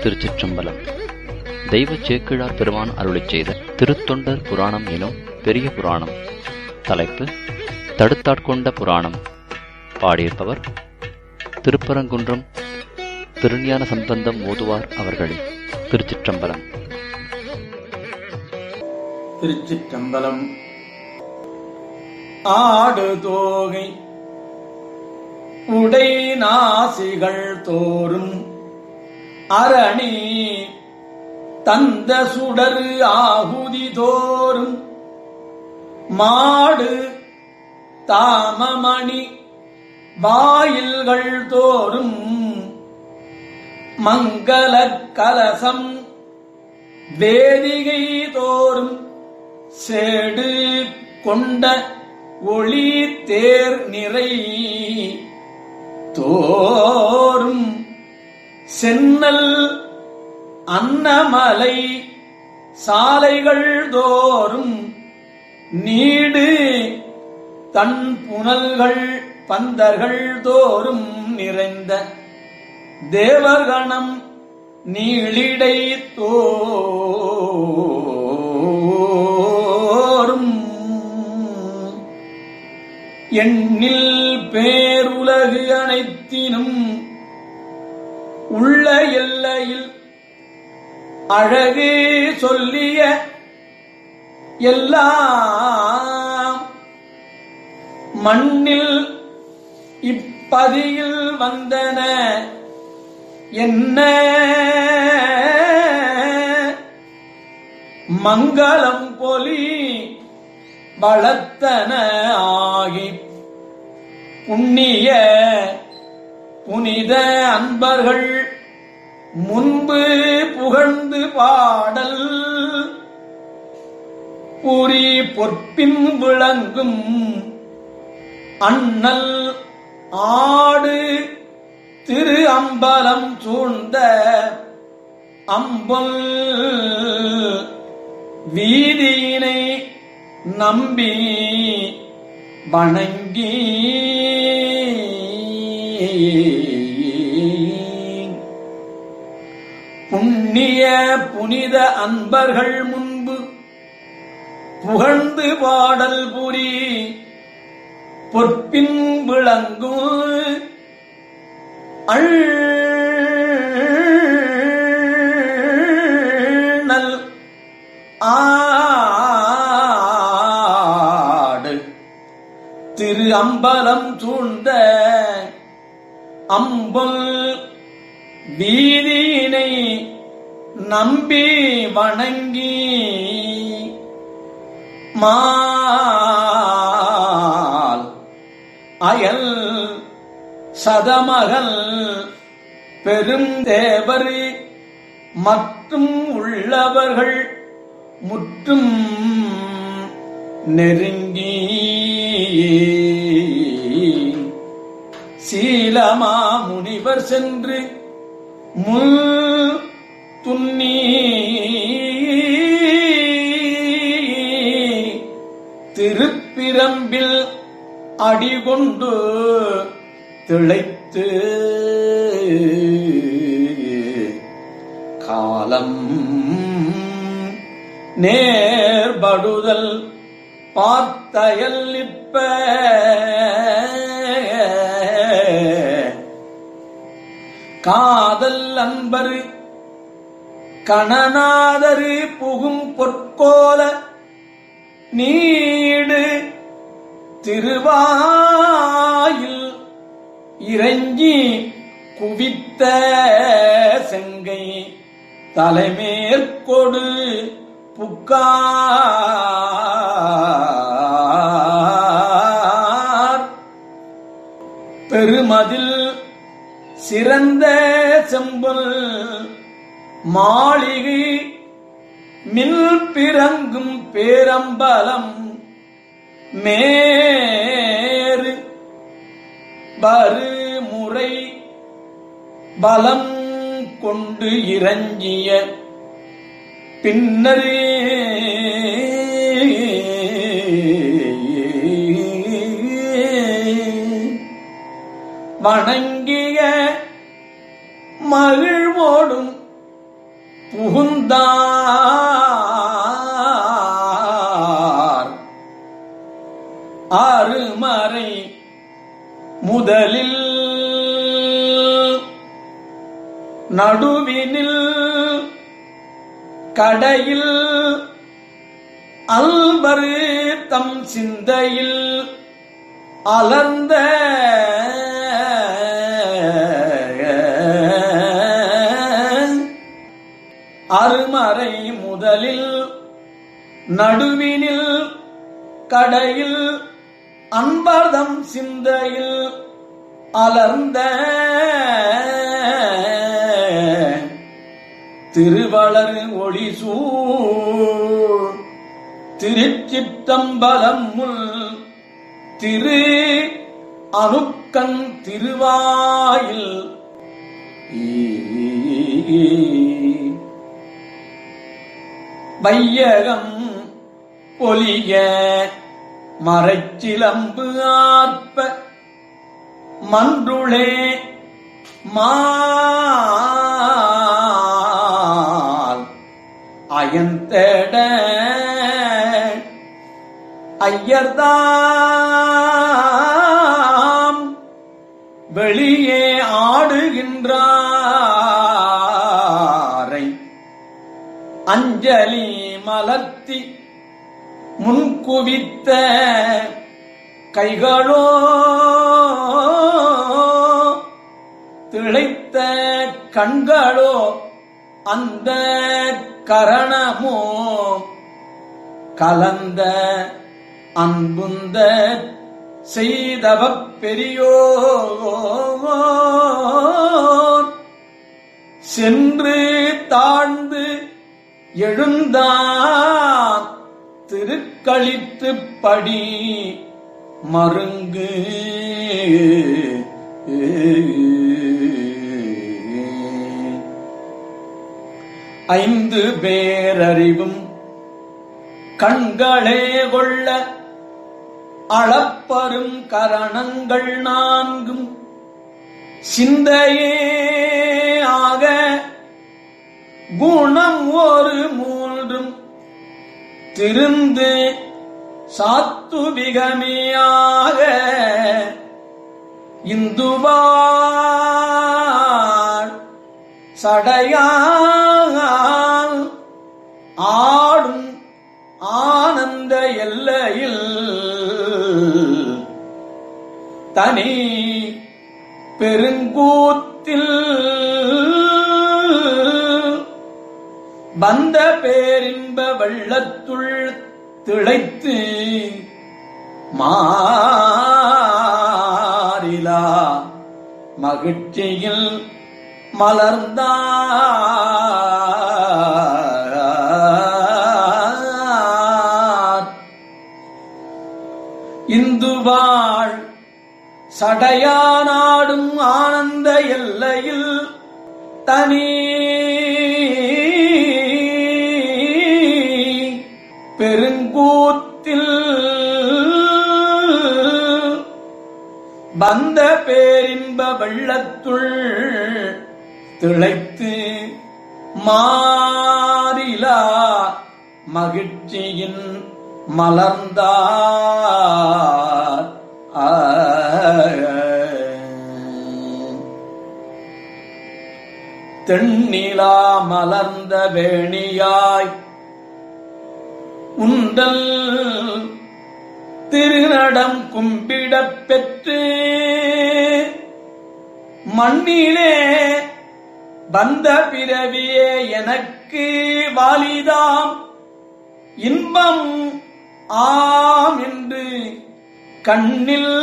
திருச்சிற்றம்பலம் தெய்வ சேக்கிழார் பெருமான் அருளிச் செய்த திருத்தொண்டர் புராணம் எனும் பெரிய புராணம் தலைப்பு தடுத்தாட்கொண்ட புராணம் பாடியிருப்பவர் திருப்பரங்குன்றம் திருஞான சம்பந்தம் ஓதுவார் அவர்களே திருச்சிற்றம்பலம் திருச்சிற்றம்பலம் ஆடு தோகை உடை நாசிகள் தோறும் அரணி தந்த சுடரு ஆகுதி தோறும் மாடு தாமமணி வாயில்கள் தோறும் மங்கள கலசம் வேதிகை தோறும் சேடு கொண்ட ஒளி தேர் நிறை தோறும் சென்னல் அன்னமலை சாலைகள் தோறும் நீடு தன் புனல்கள் பந்தர்கள் தோறும் நிறைந்த தேவகணம் நீளிடை தோறும் எண்ணில் பேருலகு அனைத்தினும் உள்ள எல்லையில் அழகு சொல்லிய எல்லாம் மண்ணில் இப்பதியில் வந்தன என்ன மங்களம் பொலி வளர்த்தன ஆகி புண்ணிய புனித அன்பர்கள் முன்பு புகழ்ந்து பாடல் புரி பொற்பின் விளங்கும் அண்ணல் ஆடு திரு அம்பலம் சூழ்ந்த அம்பொல் வீதியினை நம்பி வணங்கி புண்ணிய புனித அன்பர்கள் முன்பு புகழ்ந்து பாடல் புரி பொற்பின் விளங்கும் அண்ணல் ஆடு திரு அம்பலம் சூழ்ந்த அம்பொல் வீதியினை நம்பி வணங்கி மால் அயல் சதமகள் பெருந்தேவர் மற்றும் உள்ளவர்கள் முற்றும் நெருங்கி சீலமா முனிவர் சென்று முள் துன்னி திருப்பிரம்பில் அடிகொண்டு திளைத்து காலம் நேர்படுதல் பார்த்தயல் நிற்ப காதல் அன்பரு கணநாதரு புகும் பொற்கோல நீடு திருவாயில் இறங்கி குவித்த செங்கை தலைமேற்கொடு புக்கார் பெருமதில் சிறந்த செம்பல் மாளிகை மில் பிறங்கும் பேரம்பலம் மேறு வருமுறை பலம் கொண்டு இறங்கிய பின்னரே வணங்கிய மகிழ்வோடும் புகுந்தார் அருமறை முதலில் நடுவினில் கடையில் அல்பரு தம் சிந்தையில் அலர்ந்த அருமறை முதலில் நடுவினில் கடையில் அன்பர்தம் சிந்தையில் அலர்ந்த திருவளர் ஒளிசூழ் திருச்சிற்றம்பலம் முல் திரு அணுக்கண் திருவாயில் வையகம் பொலிய மறைச்சிலம்பு ஆர்ப்ப மன்றுளே மால் அயந்தேட ஐயர்தாம் வெளியே ஆடுகின்றாரை அஞ்சலி மலர்த்தி முன்குவித்த கைகளோ திளைத்த கண்களோ அந்த கரணமோ கலந்த அன்புந்த செய்தவ பெரியோ சென்று தாழ்ந்து எழுந்தான் திருக்களித்து படி மருங்கு ஐந்து பேரறிவும் கண்களே கொள்ள அளப்பரும் கரணங்கள் நான்கும் சிந்தையே ஆக குணம் ஒரு மூன்றும் திருந்து சாத்துவிகமையாக இந்துவாள் சடையால் ஆடும் ஆனந்த எல்லையில் தனி பெருங்கூத்தில் வந்த பேரின்ப வெள்ளத்துள் திளைத்து மாறிலா மகிழ்ச்சியில் மலர்ந்தார் இந்துவாள் சடையானாடும் ஆனந்த எல்லையில் தனி பெருங்கூத்தில் வந்த பேரின்ப வெள்ளத்துள் திளைத்து மாறிலா மகிழ்ச்சியின் மலர்ந்தார் ஆ. தென்னிலா மலர்ந்த வேணியாய் உண்டல் திருநடம் கும்பிடப் பெற்று மண்ணிலே வந்த பிறவியே எனக்கு வாலிதாம் இன்பம் ஆம் என்று கண்ணில்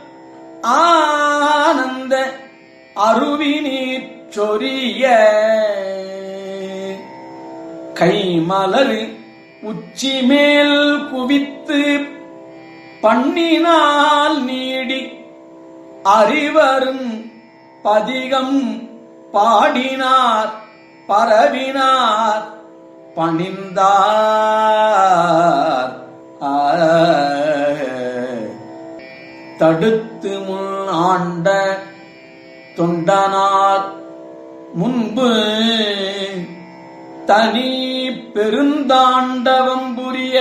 ஆனந்த அருவி நீர் சொரிய கைமலர் உச்சி மேல் குவித்து பண்ணினால் நீடி அறிவரும் பதிகம் பாடினார் பரவினார் பணிந்தார் ஆ. தடுத்து முன் ஆண்ட தொண்டனார் முன்பு தனி பெருந்தாண்டவம் புரிய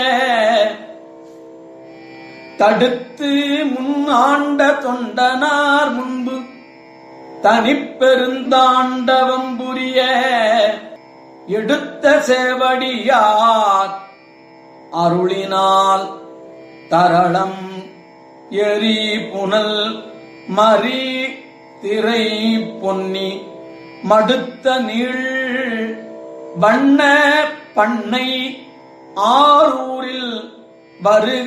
தடுத்து முன்னாண்ட தொண்டனார் முன்பு தனிப்பெருந்தாண்டவம் புரிய எடுத்த சேவடியார் அருளினால் தரளம் எரி புனல் மறி திரை பொன்னி மடுத்த நீள் வண்ண பண்ணை ஆரூரில் வருக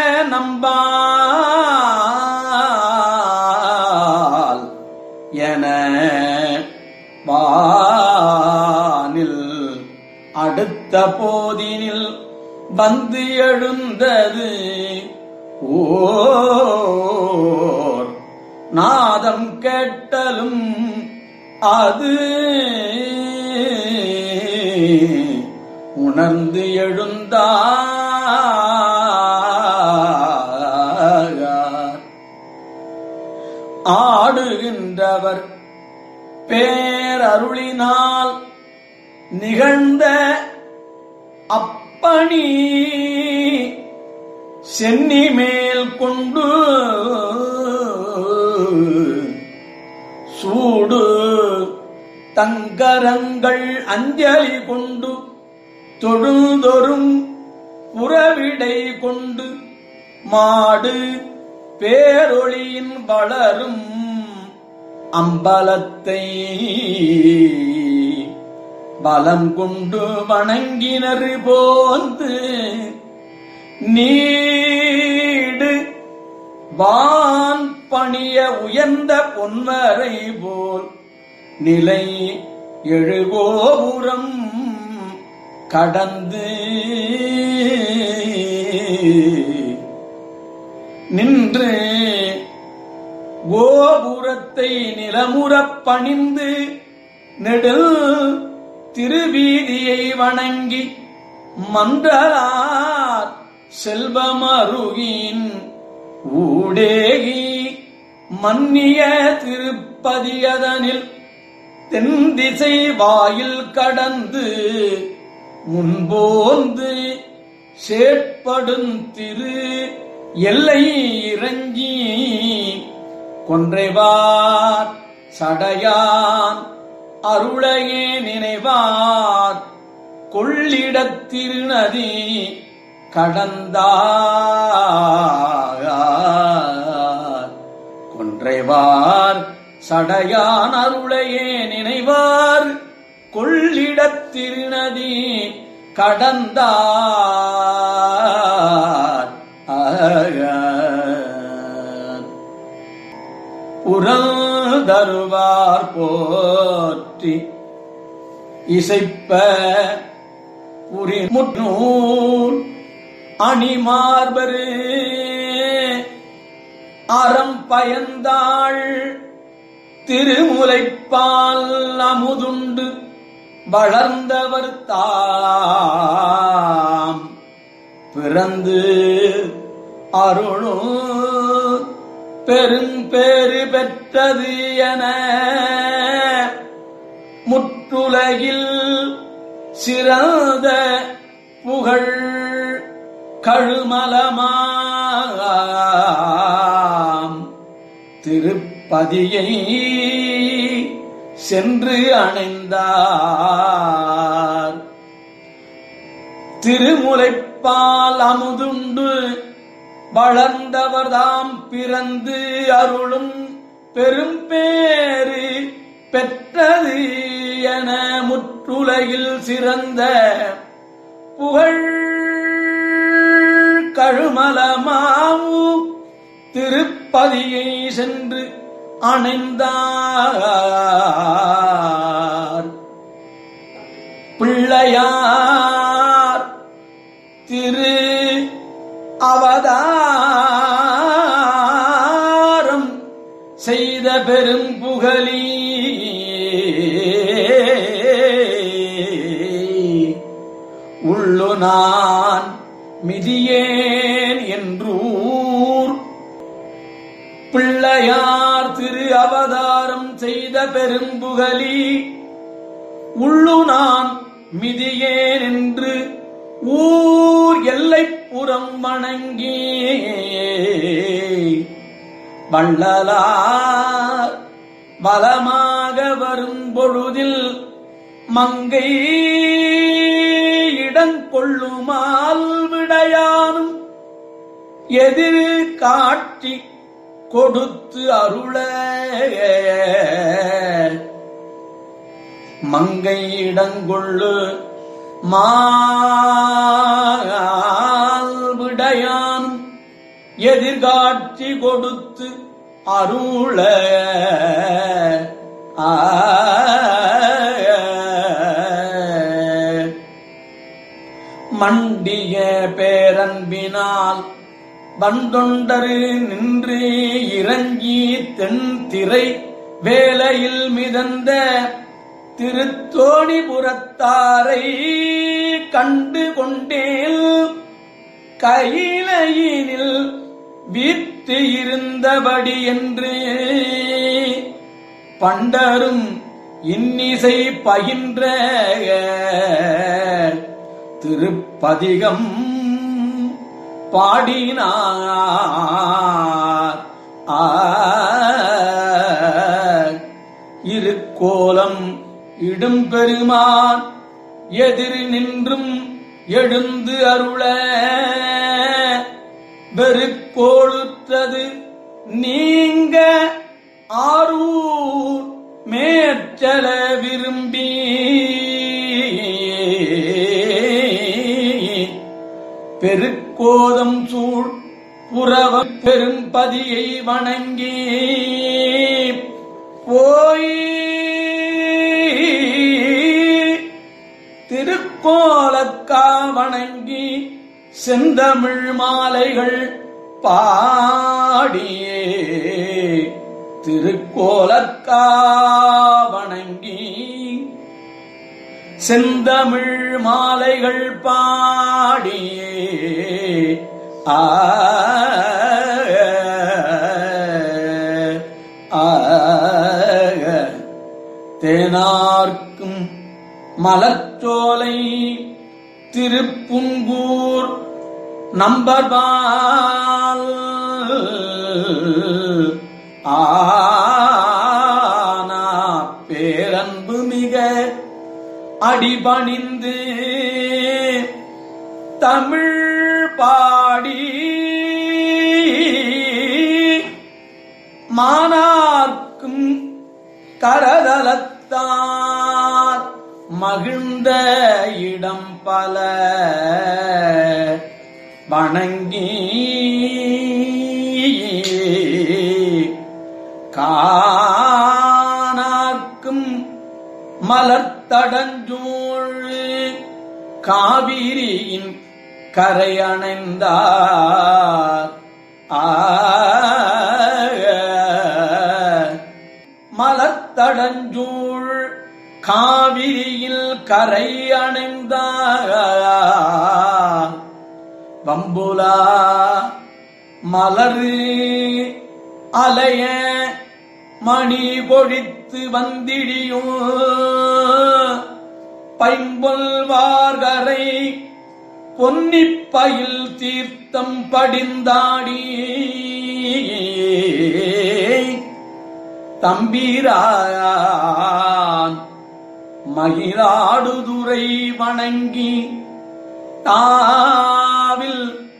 நம்பால் என வானில் அடுத்த போதினில் வந்து எழுந்தது ஓர் நாதம் கேட்டலும் அது உணர்ந்து எழுந்தார் ஆடுகின்றவர் பேரருளினால் நிகழ்ந்த அப்பணி சென்னி மேல் கொண்டு சூடு தங்கரங்கள் அஞ்சலி கொண்டு தொழுதொரும் புறவிடை கொண்டு மாடு பேரொளியின் வளரும் அம்பலத்தை பலம் கொண்டு வணங்கினர் போந்து நீடு வான் பணிய உயர்ந்த பொன்வரை போல் நிலை எழுகோபுரம் கடந்து நின்று கோபுரத்தை நிலமுறப் பணிந்து நெடில் திருவீதியை வணங்கி மன்றலார் செல்வமருகின் ஊடேகி மன்னிய திருப்பதியதனில் தென் திசை வாயில் கடந்து முன்போந்து சேட்படும் திரு எல்லை இறங்கி கொன்றைவார் சடையான் அருளையே நினைவார் கொள்ளிடத்திருநதி கடந்தார் கொன்றைவார் சடையான் அருளையே நினைவார் கொள்ளிடத்திருநதி கடந்தார் புறந்தருவார் போற்றி இசைப்ப புரிமுற்றூர் அணிமார்பரு அறம் பயந்தாள் திருமுலைப்பால் அமுதுண்டு வளர்ந்தவர் தாம் பிறந்து அருளும் பெரும்பேறு பெற்றது என முற்றுலகில் சிறந்த புகழ் கழுமலமாம் திருப்பதியை சென்று அணைந்தார் திருமுலைப்பால் அமுதுண்டு வளர்ந்தவர்தாம் பிறந்து அருளும் பெரும்பேறு பெற்றது என முற்றுலகில் சிறந்த புகழ் கழுமலமாவு திருப்பதியை சென்று அணைந்தார் பிள்ளையார் திரு அவதாரம் செய்த பெரும்புகலி உள்ளு நான் மிதியேன் என்றூர் பிள்ளையார் திரு அவதாரம் செய்த பெரும்புகலி உள்ளு நான் மிதியேன் என்று ஊர் எல்லைப்புறம் வணங்கி வள்ளலார் பலமாக வரும் பொழுதில் மங்கை இடங்கொள்ளுமால் விடையானும் எதிர் காட்சி கொடுத்து அருள மங்கை இடங்கொள்ளு மால்விடையான் எதிர்காட்சி கொடுத்து அருள ஆ மண்டிய பேரன்பினால் வந்தொண்டரு நின்று இறங்கி தென் திரை வேலையில் மிதந்த திருத்தோணிபுரத்தாரை கண்டு கொண்டேல் கையிலையினில் வீட்டு இருந்தபடி என்று பண்டரும் இன்னிசை பகின்ற திருப்பதிகம் பாடினார் ஆ இருக்கோலம் இடும் பெருமான் எதிர் நின்றும் எழுந்து அருள வெறுக்கோளுற்றது நீங்க ஆரூர் மேற்சல விரும்பி பெருக்கோதம் சூழ் புறவ பெரும்பதியை வணங்கி போய் திருக்கோலக்கா வணங்கி செந்தமிழ் மாலைகள் பாடியே திருக்கோலக்கா வணங்கி செந்தமிழ் மாலைகள் பாடியே ஆ ஆ தேனார்க்கும் மலர்ச்சோலை திருப்புங்கூர் நம்பர்பால் ஆனா பேரன்பு மிக அடிபணிந்து தமிழ் பாடி மானார்க்கும் கரதலத்தார் மகிழ்ந்த இடம் பல வணங்கி கானார்க்கும் மலர்த்தடஞ்சூழ் காவிரியின் கரையணைந்தார் ஆ மலர்த்தடஞ்சூழ் காவிரியில் கரை அணைந்தார் வம்புலா மலரு அலைய மணி பொழித்து வந்திடியும் பைம்பொல்வார்கரை பொன்னிப்பயில் தீர்த்தம் படிந்தாடி தம்பீரான் மகிழாடுதுரை வணங்கி தாவில்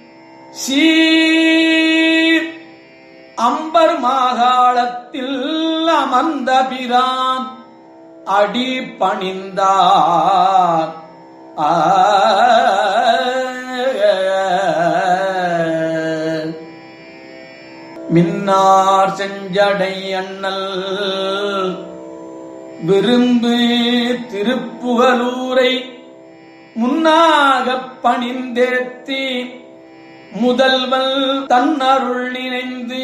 சீர் அம்பர் மாகாளத்தில் அமர்ந்த பிரான் அடி பணிந்தார் ஆ மின்னார் செஞ்சடை அண்ணல் விரும்பு திருப்புகலூரை முன்னாகப் பணிந்தேத்தி முதல்வல் தன்னருள் நினைந்து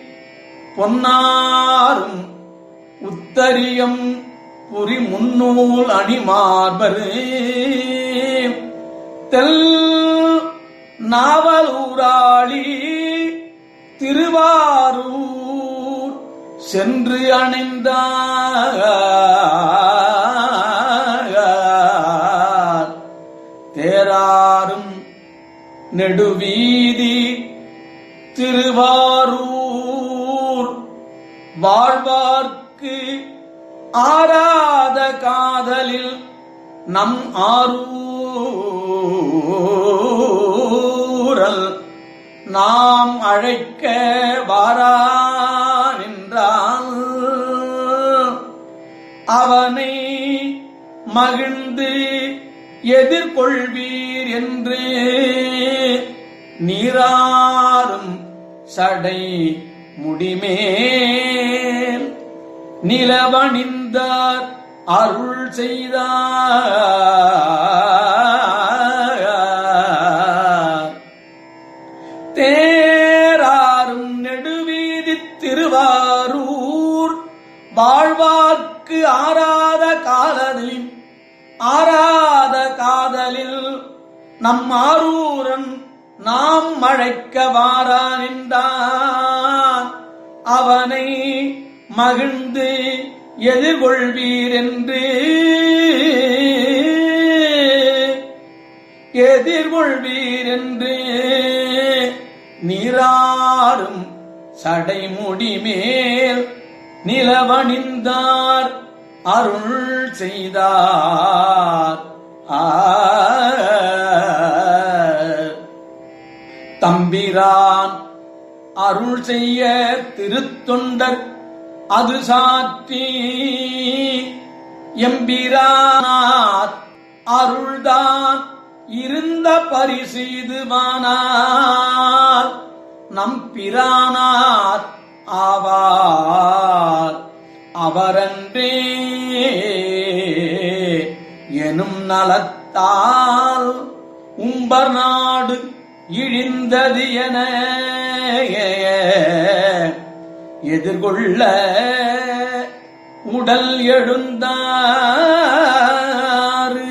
பொன்னாரும் உத்தரியம் புரி முன்னூல் அணிமார்பரு தெல் நாவலூராளி திருவாரூர் சென்று அணைந்தார் நெடுவீதி திருவாரூர் வாழ்வார்க்கு ஆராத காதலில் நம் ஆரூரல் நாம் அழைக்க வாரான் என்றான் அவனை மகிழ்ந்து எதிர்கொள்வீர் என்று நீராறும் சடை முடிமேல் நிலவணிந்தார் அருள் செய்தார் தேராரும் நெடுவீதி திருவாரூர் வாழ்வாக்கு ஆராத காலதில் ஆராத காதலில் நம் ஆரூரன் நாம் மழைக்க வாரான் என்றான் அவனை மகிழ்ந்து எதிர்கொள்வீர் என்று எதிர்கொள்வீர் என்று நீராறும் சடைமுடி மேல் நிலவணிந்தார் அருள் செய்தார் ஆர். தம்பிரான் அருள் செய்ய திருத்தொண்டர் அது சாற்றி எம்பிரானார் அருள்தான் இருந்த பரிசு இதுவானார் நம் பிரானார் ஆவார் அவரன்றே எனும் நலத்தால் உம்பர் நாடு இழிந்தது என எதிர்கொள்ள உடல் எழுந்தாறு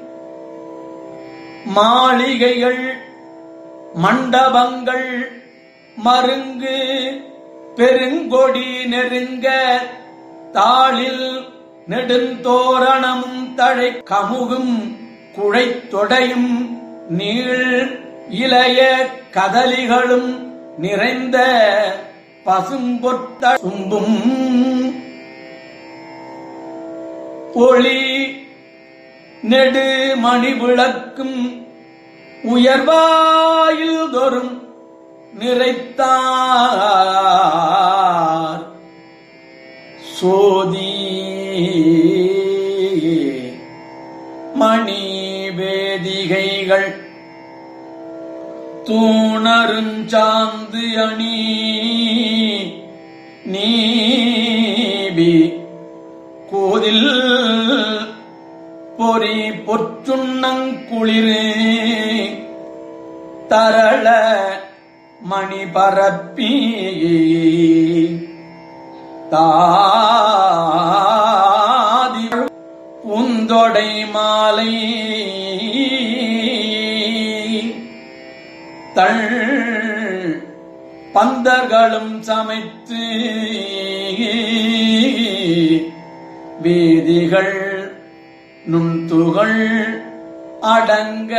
மாளிகைகள் மண்டபங்கள் மருங்கு பெருங்கொடி நெருங்க தாளில் நெடுந்தோரணமும் தழை கமுகும் குழைத்தொடையும் நீள் இளைய கதலிகளும் நிறைந்த பசும்பொத்த சும்பும் ஒளி நெடு மணி விளக்கும் உயர்வாயில் தோறும் நிறைத்தார் சோதி மணி வேதிகைகள் தூணருஞ்சாந்து அணி நீபி கோதில் பொறி பொற்றுண்ணங்குளிரு தரள மணி பரப்பி தாதி பூந்தொடை மாலை தள் பந்தர்களும் சமைத்து வீதிகள் நுண்துகள் அடங்க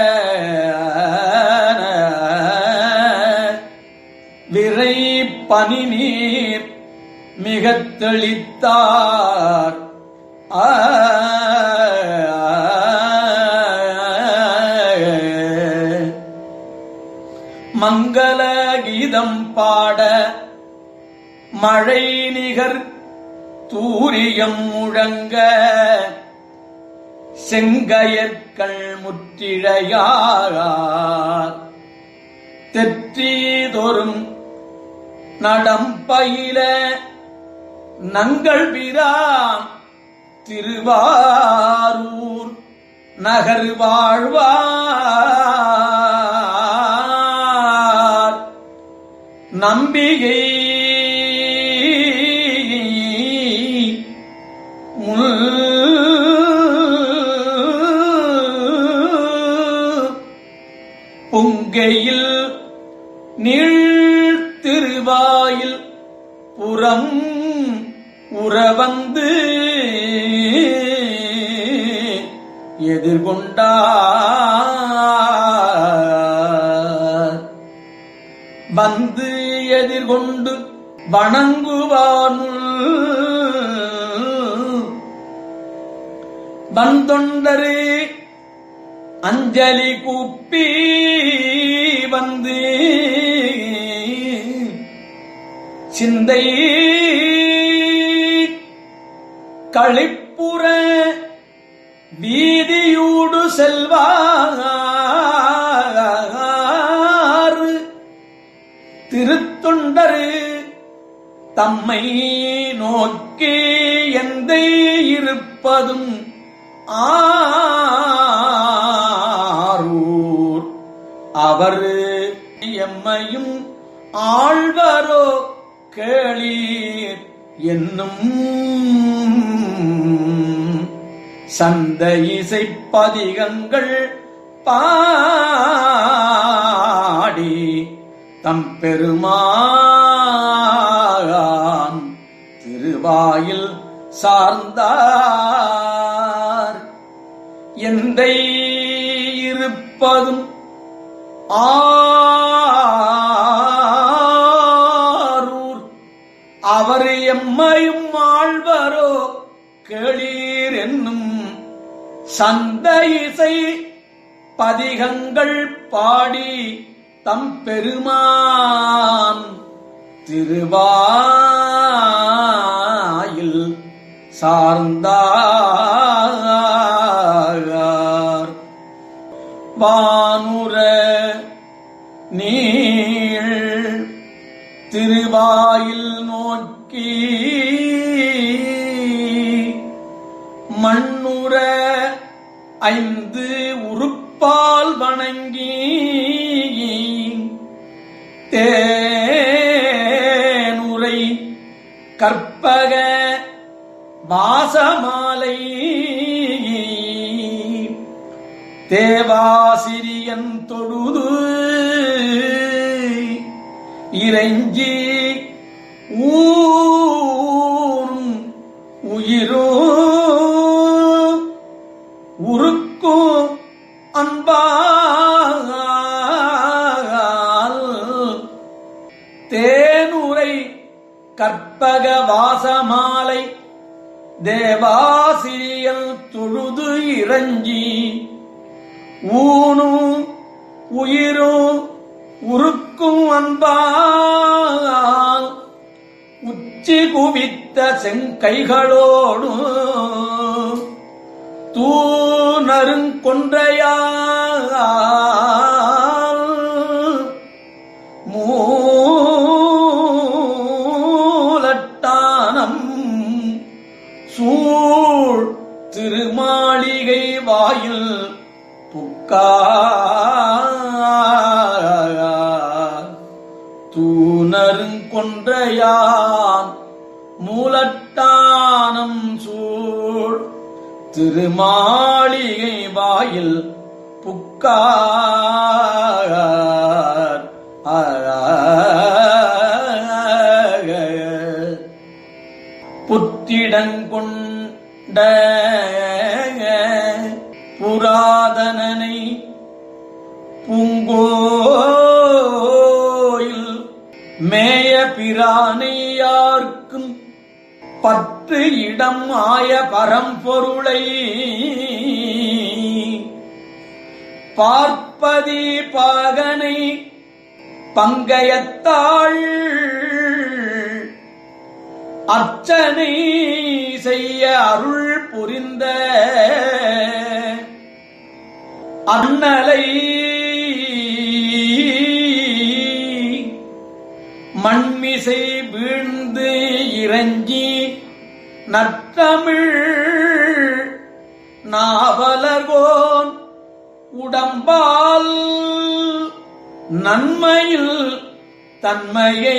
விரை பனி நீர் மிகத் தெளித்தார் ஆ மங்கள கீதம் பாட மழை நிகர் தூரியம் முழங்க செங்கயற்கள் முற்றிழையார் தெற்றீதொரும் நடம் பயில நங்கள் பிரான் திருவாரூர் நகர் வாழ்வார் நம்பிகை முள் பொங்கையில் நீள் திருவாயில் புறம் உறவந்து எதிர்கொண்டார் வந்து எதிர்கொண்டு வணங்குவானுள் வந்தொண்டரு அஞ்சலி கூப்பி வந்து சிந்தை களிப்புற வீதியூடு செல்வார் திருத்தொண்டரு தம்மை நோக்கி எந்த இருப்பதும் ஆரூர் அவர் எம்மையும் ஆழ்வரோ கேளீர் என்னும் சந்த இசைப்பதிகங்கள் பாடி தம் பெருமான் திருவாயில் சார்ந்தார் எந்தை இருப்பதும் ஆரூர் அவர் எம்மையும் ஆழ்வரோ கேளீர் என்னும் சந்த இசை பதிகங்கள் பாடி தம் பெருமான் திருவாயில் சார்ந்தார் வானுர நீள் திருவாயில் நோக்கி மண்ணுற ஐந்து உறுப்பால் வணங்கி தேனுரை கற்பக வாசமாலை தேவாசிரியன் தொழுது இறைஞ்சி ஊரும் உயிரோ உருக்கும் அன்பால் தேனுரை கற்பக வாசமாலை தேவாசிரியல் தொழுது இறஞ்சி ஊனும் உயிரும் உருக்கும் அன்பால் உச்சி குவித்த செங்கைகளோடு தூணருங்கொன்றையால் மூலட்டானம் சூழ் திருமாளிகை வாயில் புக்கார் தூணருங்கொன்றையான் மூலட்டானம் சூழ் திருமாளிகை வாயில் புக்கார் புத்திடங்கொண்ட புராதனனை பூங்கோயில் மேய பிரானையார்க்கும் பத்து இடம் ஆய பரம்பொருளை பார்ப்பதி பாகனை பங்கயத்தாள் அர்ச்சனை செய்ய அருள் புரிந்த அண்ணலை மண்மிசை வீழ்ந்து இறங்கி நற்றமிழ் நாவலர்கோன் உடம்பால் நன்மையில் தன்மையை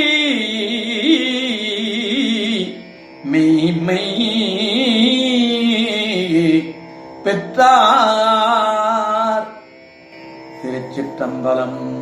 மெய்மை பெற்றார் திருச்சிற்றம்பலம்